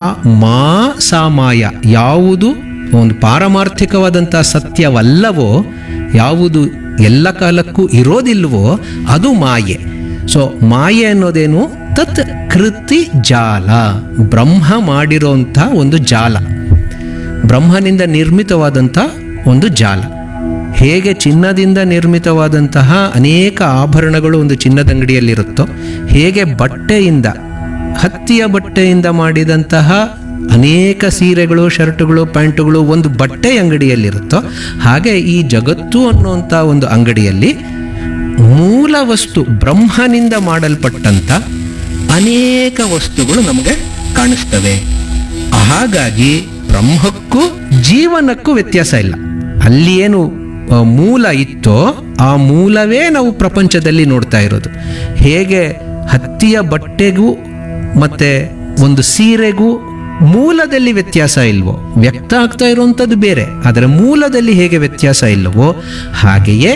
ಮಾ ಸಾಮಾಯ ಯಾವುದು ಒಂದು ಪಾರಮಾರ್ಥಿಕವಾದಂಥ ಸತ್ಯವಲ್ಲವೋ ಯಾವುದು ಎಲ್ಲ ಕಾಲಕ್ಕೂ ಇರೋದಿಲ್ವೋ ಅದು ಮಾಯೆ ಸೊ ಮಾಯೆ ಅನ್ನೋದೇನು ತತ್ ಕೃತಿ ಜಾಲ ಬ್ರಹ್ಮ ಮಾಡಿರೋಂಥ ಒಂದು ಜಾಲ ಬ್ರಹ್ಮನಿಂದ ನಿರ್ಮಿತವಾದಂಥ ಒಂದು ಜಾಲ ಹೇಗೆ ಚಿನ್ನದಿಂದ ನಿರ್ಮಿತವಾದಂತಹ ಅನೇಕ ಆಭರಣಗಳು ಒಂದು ಚಿನ್ನದ ಅಂಗಡಿಯಲ್ಲಿರುತ್ತೋ ಹೇಗೆ ಬಟ್ಟೆಯಿಂದ ಹತ್ತಿಯ ಬಟ್ಟೆಯಿಂದ ಮಾಡಿದಂತಹ ಅನೇಕ ಸೀರೆಗಳು ಶರ್ಟುಗಳು ಪ್ಯಾಂಟುಗಳು ಒಂದು ಬಟ್ಟೆ ಅಂಗಡಿಯಲ್ಲಿರುತ್ತೋ ಹಾಗೆ ಈ ಜಗತ್ತು ಅನ್ನುವಂಥ ಒಂದು ಅಂಗಡಿಯಲ್ಲಿ ಮೂಲ ವಸ್ತು ಬ್ರಹ್ಮನಿಂದ ಮಾಡಲ್ಪಟ್ಟಂಥ ಅನೇಕ ವಸ್ತುಗಳು ನಮಗೆ ಕಾಣಿಸ್ತವೆ ಹಾಗಾಗಿ ಬ್ರಹ್ಮಕ್ಕೂ ಜೀವನಕ್ಕೂ ವ್ಯತ್ಯಾಸ ಇಲ್ಲ ಅಲ್ಲಿ ಏನು ಆ, ಮೂಲ ಇತ್ತೋ ಆ ಮೂಲವೇ ನಾವು ಪ್ರಪಂಚದಲ್ಲಿ ನೋಡ್ತಾ ಇರೋದು ಹೇಗೆ ಹತ್ತಿಯ ಬಟ್ಟೆಗೂ ಮತ್ತೆ ಒಂದು ಸೀರೆಗೂ ಮೂಲದಲ್ಲಿ ವ್ಯತ್ಯಾಸ ಇಲ್ವೋ ವ್ಯಕ್ತ ಆಗ್ತಾ ಇರುವಂಥದ್ದು ಬೇರೆ ಆದರೆ ಮೂಲದಲ್ಲಿ ಹೇಗೆ ವ್ಯತ್ಯಾಸ ಇಲ್ಲವೋ ಹಾಗೆಯೇ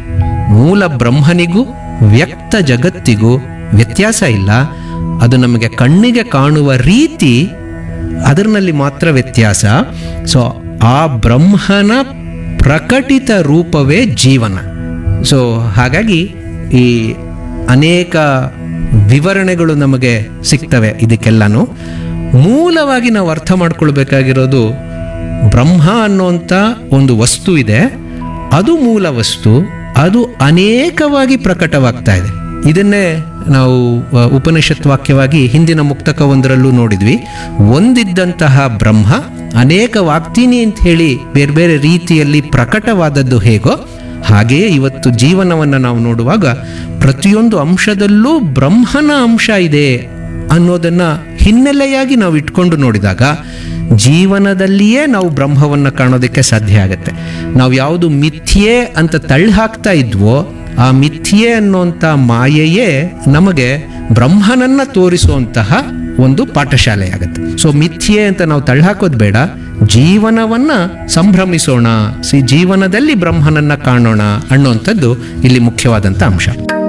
ಮೂಲ ಬ್ರಹ್ಮನಿಗೂ ವ್ಯಕ್ತ ಜಗತ್ತಿಗೂ ವ್ಯತ್ಯಾಸ ಇಲ್ಲ ಅದು ನಮಗೆ ಕಣ್ಣಿಗೆ ಕಾಣುವ ರೀತಿ ಅದರಲ್ಲಿ ಮಾತ್ರ ವ್ಯತ್ಯಾಸ ಸೊ ಆ ಬ್ರಹ್ಮನ ಪ್ರಕಟಿತ ರೂಪವೇ ಜೀವನ ಸೊ ಹಾಗಾಗಿ ಈ ಅನೇಕ ವಿವರಣೆಗಳು ನಮಗೆ ಸಿಗ್ತವೆ ಇದಕ್ಕೆಲ್ಲನೂ ಮೂಲವಾಗಿ ನಾವು ಅರ್ಥ ಮಾಡ್ಕೊಳ್ಬೇಕಾಗಿರೋದು ಬ್ರಹ್ಮ ಅನ್ನುವಂಥ ಒಂದು ವಸ್ತು ಇದೆ ಅದು ಮೂಲ ವಸ್ತು ಅದು ಅನೇಕವಾಗಿ ಪ್ರಕಟವಾಗ್ತಾ ಇದೆ ಇದನ್ನೇ ನಾವು ಆ, ಉಪನಿಷತ್ ವಾಕ್ಯವಾಗಿ ಹಿಂದಿನ ಮುಕ್ತಕ ಒಂದರಲ್ಲೂ ನೋಡಿದ್ವಿ ಒಂದಿದ್ದಂತಹ ಬ್ರಹ್ಮ ಅನೇಕವಾಗ್ತೀನಿ ಅಂತ ಹೇಳಿ ಬೇರೆ ಬೇರೆ ರೀತಿಯಲ್ಲಿ ಪ್ರಕಟವಾದದ್ದು ಹೇಗೋ ಹಾಗೆಯೇ ಇವತ್ತು ಜೀವನವನ್ನು ನಾವು ನೋಡುವಾಗ ಪ್ರತಿಯೊಂದು ಅಂಶದಲ್ಲೂ ಬ್ರಹ್ಮನ ಅಂಶ ಇದೆ ಅನ್ನೋದನ್ನ ಹಿನ್ನೆಲೆಯಾಗಿ ನಾವು ಇಟ್ಕೊಂಡು ನೋಡಿದಾಗ ಜೀವನದಲ್ಲಿಯೇ ನಾವು ಬ್ರಹ್ಮವನ್ನು ಕಾಣೋದಕ್ಕೆ ಸಾಧ್ಯ ಆಗುತ್ತೆ ನಾವು ಯಾವುದು ಮಿಥ್ಯೆ ಅಂತ ತಳ್ಳಿ ಹಾಕ್ತಾ ಇದ್ವೋ ಆ ಮಿಥ್ಯೆ ಅನ್ನುವಂಥ ಮಾಯೆಯೇ ನಮಗೆ ಬ್ರಹ್ಮನನ್ನ ತೋರಿಸುವಂತಹ ಒಂದು ಪಾಠಶಾಲೆಯಾಗತ್ತೆ ಸೊ ಮಿಥ್ಯೆ ಅಂತ ನಾವು ತಳ್ಳಹಾಕೋದು ಬೇಡ ಜೀವನವನ್ನ ಸಂಭ್ರಮಿಸೋಣ ಸಿ ಜೀವನದಲ್ಲಿ ಬ್ರಹ್ಮನನ್ನ ಕಾಣೋಣ ಅನ್ನುವಂಥದ್ದು ಇಲ್ಲಿ ಮುಖ್ಯವಾದಂಥ ಅಂಶ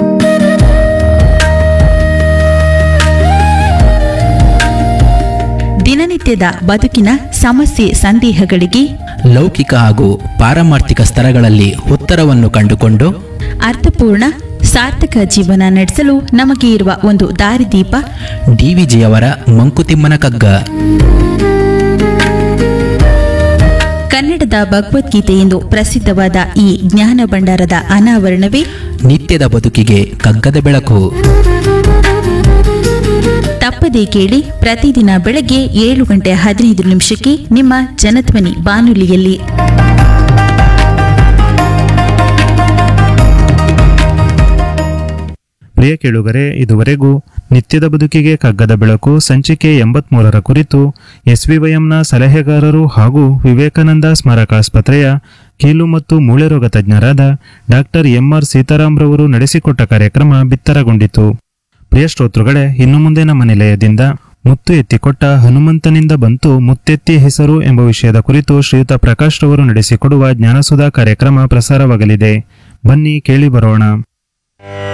ದಿನನಿತ್ಯದ ಬದುಕಿನ ಸಮಸ್ಯೆ ಸಂದೇಹಗಳಿಗೆ ಲೌಕಿಕ ಹಾಗೂ ಪಾರಮಾರ್ಥಿಕ ಸ್ತರಗಳಲ್ಲಿ ಉತ್ತರವನ್ನು ಕಂಡುಕೊಂಡು ಅರ್ಥಪೂರ್ಣ ಸಾರ್ಥಕ ಜೀವನ ನಡೆಸಲು ನಮಗೆ ಇರುವ ಒಂದು ದಾರಿದೀಪ ಡಿವಿಜಿಯವರ ಮಂಕುತಿಮ್ಮನ ಕಗ್ಗ ಕನ್ನಡದ ಭಗವದ್ಗೀತೆ ಎಂದು ಪ್ರಸಿದ್ಧವಾದ ಈ ಜ್ಞಾನ ಭಂಡಾರದ ಅನಾವರಣವೇ ನಿತ್ಯದ ಬದುಕಿಗೆ ಕಗ್ಗದ ಬೆಳಕು ತಪ್ಪದೇ ಕೇಳಿ ಪ್ರತಿದಿನ ಬೆಳಗ್ಗೆ ಏಳು ಗಂಟೆ ಹದಿನೈದು ನಿಮಿಷಕ್ಕೆ ನಿಮ್ಮ ಜನಧ್ವನಿ ಬಾನುಲಿಯಲ್ಲಿ ಪ್ರಿಯ ಕೇಳುಗರೆ ಇದುವರೆಗೂ ನಿತ್ಯದ ಬದುಕಿಗೆ ಕಗ್ಗದ ಬೆಳಕು ಸಂಚಿಕೆ ಎಂಬತ್ಮೂರರ ಕುರಿತು ಎಸ್ವಿವೈಎಂನ ಸಲಹೆಗಾರರು ಹಾಗೂ ವಿವೇಕಾನಂದ ಸ್ಮಾರಕಾಸ್ಪತ್ರೆಯ ಕೀಲು ಮತ್ತು ಮೂಳೆ ರೋಗ ತಜ್ಞರಾದ ಡಾಕ್ಟರ್ ಎಂಆರ್ ಸೀತಾರಾಮ್ರವರು ನಡೆಸಿಕೊಟ್ಟ ಕಾರ್ಯಕ್ರಮ ಬಿತ್ತರಗೊಂಡಿತು ಪ್ರಿಯ ಶ್ರೋತೃಗಳೇ ಇನ್ನು ಮುಂದೆ ನಮ್ಮ ನಿಲಯದಿಂದ ಮುತ್ತು ಎತ್ತಿಕೊಟ್ಟ ಹನುಮಂತನಿಂದ ಬಂತು ಮುತ್ತೆತ್ತಿ ಹೆಸರು ಎಂಬ ವಿಷಯದ ಕುರಿತು ಶ್ರೀಯುತ ಪ್ರಕಾಶ್ ರವರು ನಡೆಸಿಕೊಡುವ ಜ್ಞಾನಸುಧಾ ಕಾರ್ಯಕ್ರಮ ಪ್ರಸಾರವಾಗಲಿದೆ ಬನ್ನಿ ಕೇಳಿ ಬರೋಣ